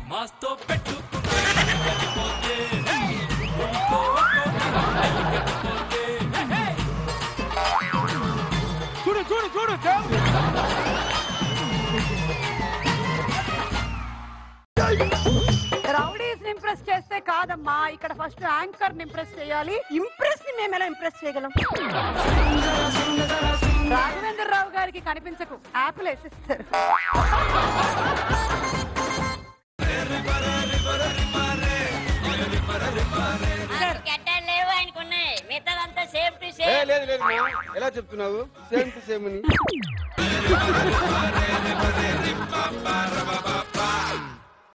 మాస్తో పెట్టుకుంటే వెళ్ళిపోతే, ఒళ్ళో ఒక్కో వెళ్ళిపోతే, చూడు చూడు చూడు దేవుడు రౌడీస్ ఇంప్రెస్ చేస్తే కాదమ్మా ఇక్కడ ఫస్ట్ యాంకర్ ఇంప్రెస్ చేయాలి ఇంప్రెస్ ని మేము ఎలా ఇంప్రెస్ చేయగలం రాఘవేంద్ర రావు గారికి కనిపించకు యాపిల్ వేసిస్తారు గడ్డలు లేవు ఆయనకున్నాయి మిగతాదంతా సేమ్ టు ఏ, సేమ్ లేదు లేదు మా ఎలా చెప్తున్నావు సేమ్ టు సేమ్ అని